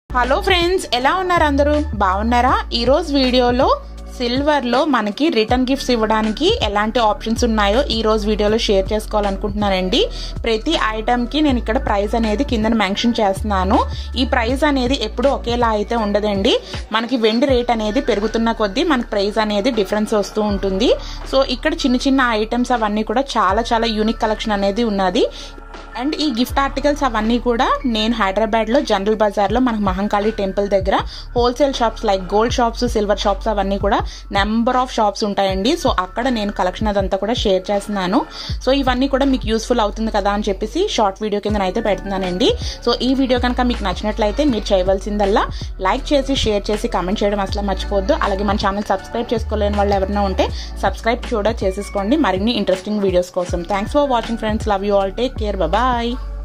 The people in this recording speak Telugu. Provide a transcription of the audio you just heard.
హలో ఫ్రెండ్స్ ఎలా ఉన్నారు అందరూ బాగున్నారా ఈరోజు వీడియోలో సిల్వర్లో మనకి రిటర్న్ గిఫ్ట్స్ ఇవ్వడానికి ఎలాంటి ఆప్షన్స్ ఉన్నాయో ఈ రోజు వీడియోలో షేర్ చేసుకోవాలనుకుంటున్నానండి ప్రతి ఐటమ్కి నేను ఇక్కడ ప్రైస్ అనేది కింద మెన్షన్ చేస్తున్నాను ఈ ప్రైస్ అనేది ఎప్పుడు ఒకేలా అయితే ఉండదండి మనకి వెండి రేట్ అనేది పెరుగుతున్న కొద్దీ మనకి ప్రైస్ అనేది డిఫరెన్స్ వస్తూ ఉంటుంది సో ఇక్కడ చిన్న చిన్న ఐటమ్స్ అవన్నీ కూడా చాలా చాలా యూనిక్ కలెక్షన్ అనేది ఉన్నది అండ్ ఈ గిఫ్ట్ ఆర్టికల్స్ అవన్నీ కూడా నేను హైదరాబాద్లో జనరల్ బజార్లో మనకు మహంకాళి టెంపుల్ దగ్గర wholesale shops like gold shops silver shops అవన్నీ కూడా నెంబర్ ఆఫ్ షాప్స్ ఉంటాయండి సో అక్కడ నేను కలెక్షన్ అదంతా కూడా షేర్ చేస్తున్నాను సో ఇవన్నీ కూడా మీకు యూస్ఫుల్ అవుతుంది కదా అని చెప్పేసి షార్ట్ వీడియో కింద అయితే పెడుతున్నానండి సో ఈ వీడియో కనుక మీకు నచ్చినట్లయితే మీరు చేయవలసిందల్లా లైక్ చేసి షేర్ చేసి కమెంట్ చేయడం అసలు మర్చిపోవద్దు అలాగే మన ఛానల్ సబ్స్క్రైబ్ చేసుకోలేని వాళ్ళు ఎవరైనా ఉంటే సబ్స్క్రైబ్ కూడా చేసేసుకోండి మరిన్ని ఇంట్రెస్టింగ్ వీడియోస్ కోసం thanks for watching friends love you all take care bye